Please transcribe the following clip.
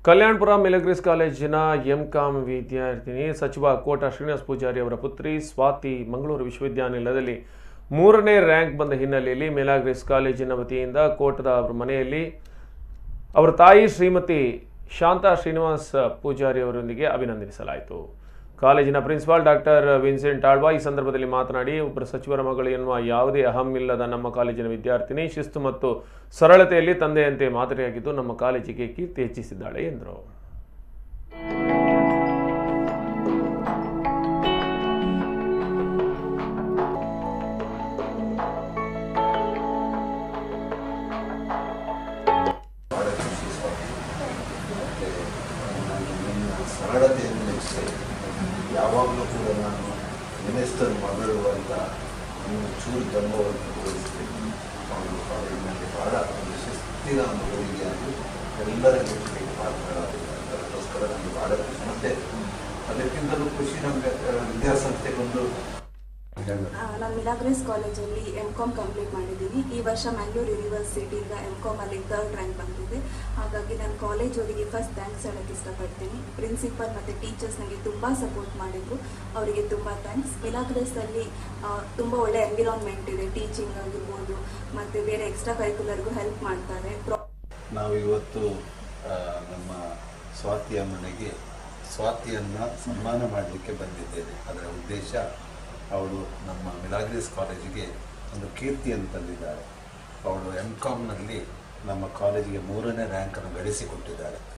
ಕಲ್ಯಾಣಪುರ ಮಿಲಗ್ರಿಸ್ ಕಾಲೇಜಿನ ಎಂಕಾಮ್ ವಿದ್ಯಾರ್ಥಿನಿ ಸಚಿವ ಕೋಟ ಶ್ರೀನಿವಾಸ ಪೂಜಾರಿ ಅವರ ಪುತ್ರಿ ಸ್ವಾತಿ ಮಂಗಳೂರು ವಿಶ್ವವಿದ್ಯಾನಿಲಯದಲ್ಲಿ ಮೂರನೇ ರ್ಯಾಂಕ್ ಬಂದ ಹಿನ್ನೆಲೆಯಲ್ಲಿ ಮಿಲಾಗ್ರಿಸ್ ಕಾಲೇಜಿನ ವತಿಯಿಂದ ಕೋಟದ ಅವರ ಮನೆಯಲ್ಲಿ ಅವರ ತಾಯಿ ಶ್ರೀಮತಿ ಶಾಂತಾ ಶ್ರೀನಿವಾಸ್ ಪೂಜಾರಿ ಅವರೊಂದಿಗೆ ಅಭಿನಂದಿಸಲಾಯಿತು ಕಾಲೇಜಿನ ಪ್ರಿನ್ಸಿಪಾಲ್ ಡಾಕ್ಟರ್ ವಿನ್ಸೆಂಟ್ ಆಳ್ವಾ ಈ ಸಂದರ್ಭದಲ್ಲಿ ಮಾತನಾಡಿ ಒಬ್ಬರ ಸಚಿವರ ಮಗಳು ಎನ್ನುವ ಯಾವುದೇ ಅಹಂ ಇಲ್ಲದ ನಮ್ಮ ಕಾಲೇಜಿನ ವಿದ್ಯಾರ್ಥಿನಿ ಶಿಸ್ತು ಮತ್ತು ಸರಳತೆಯಲ್ಲಿ ತಂದೆಯಂತೆ ಮಾದರಿಯಾಗಿದ್ದು ನಮ್ಮ ಕಾಲೇಜಿಗೆ ಕೀರ್ತಿ ಹೆಚ್ಚಿಸಿದ್ದಾಳೆ ಎಂದರು ಭಾಳ ಖುಷಿ ಸ್ವಾಮಿ ಮತ್ತು ನಾನು ನಿನ್ನ ಸರಳತೆಯನ್ನು ಮೆಚ್ಚಿದೆ ಯಾವಾಗಲೂ ಕೂಡ ನಾನು ಮಿನಿಸ್ಟರ್ ಮಗಳು ಅಂತ ನೀವು ಚೂರು ಜಂಬವನ್ನು ತೋರಿಸ್ತೀನಿ ಅವಳು ಕಾಲೇಜಿನಲ್ಲಿ ಭಾಳ ಒಂದು ಶಿಸ್ತಿನ ಮಗುವಿಗೆ ಅದು ಎಲ್ಲರ ಮೆಚ್ಚುಗೆಗೆ ಪಾತ್ರರಾಗಿದೆ ಅದಕ್ಕೋಸ್ಕರ ನನಗೆ ಭಾಳ ಖುಷಿ ಮತ್ತು ಅದಕ್ಕಿಂತಲೂ ಖುಷಿ ನಮಗೆ ವಿದ್ಯಾಸಂಸ್ಥೆಗೊಂದು ಆ, ನಾನು ಮಿಲಾಗ್ರೆಸ್ ಕಾಲೇಜಲ್ಲಿ ಎಮ್ ಕಾಮ್ ಕಂಪ್ಲೀಟ್ ಮಾಡಿದ್ದೀನಿ ಈ ವರ್ಷ ಮ್ಯಾಂಗ್ಳೂರ್ ಯೂನಿವರ್ಸಿಟಿಯಿಂದ ಎಮ್ ಕಾಮಲ್ಲಿ ಥರ್ಡ್ ರ್ಯಾಂಕ್ ಬಂದಿದೆ ಹಾಗಾಗಿ ನಾನು ಕಾಲೇಜ್ ಅವರಿಗೆ ಫಸ್ಟ್ ಥ್ಯಾಂಕ್ಸ್ ಹೇಳೋಕ್ಕೆ ಇಷ್ಟಪಡ್ತೀನಿ ಪ್ರಿನ್ಸಿಪಲ್ ಮತ್ತು ಟೀಚರ್ಸ್ ನನಗೆ ತುಂಬ ಸಪೋರ್ಟ್ ಮಾಡಿದರು ಅವರಿಗೆ ತುಂಬ ಥ್ಯಾಂಕ್ಸ್ ಮಿಲಾಗ್ರೆಸ್ಸಲ್ಲಿ ತುಂಬ ಒಳ್ಳೆ ಎನ್ವಿರಾನ್ಮೆಂಟ್ ಇದೆ ಟೀಚಿಂಗ್ ಆಗಿರ್ಬೋದು ಮತ್ತು ಬೇರೆ ಎಕ್ಸ್ಟ್ರಾ ಕರಿಕ್ಯುಲರ್ಗೂ ಹೆಲ್ಪ್ ಮಾಡ್ತಾರೆ ಪ್ರಾ- ನಾವು ಇವತ್ತು ಆ, ನಮ್ಮ ಸ್ವಾತಿಯ ಮನೆಗೆ ಸ್ವಾತಿಯನ್ನು ಸನ್ಮಾನ ಮಾಡಲಿಕ್ಕೆ ಬಂದಿದ್ದೇನೆ ಅದರ ಉದ್ದೇಶ ಅವಳು ನಮ್ಮ ಮಿಲಾಗ್ರಿಸ್ ಕಾಲೇಜಿಗೆ ಒಂದು ಕೀರ್ತಿಯನ್ನು ತಂದಿದ್ದಾಳೆ ಅವಳು ಎಮ್ ಕಾಮ್ನಲ್ಲಿ ನಮ್ಮ ಕಾಲೇಜಿಗೆ ಮೂರನೇ ರ್ಯಾಂಕನ್ನು ಗಳಿಸಿಕೊಟ್ಟಿದ್ದಾಳೆ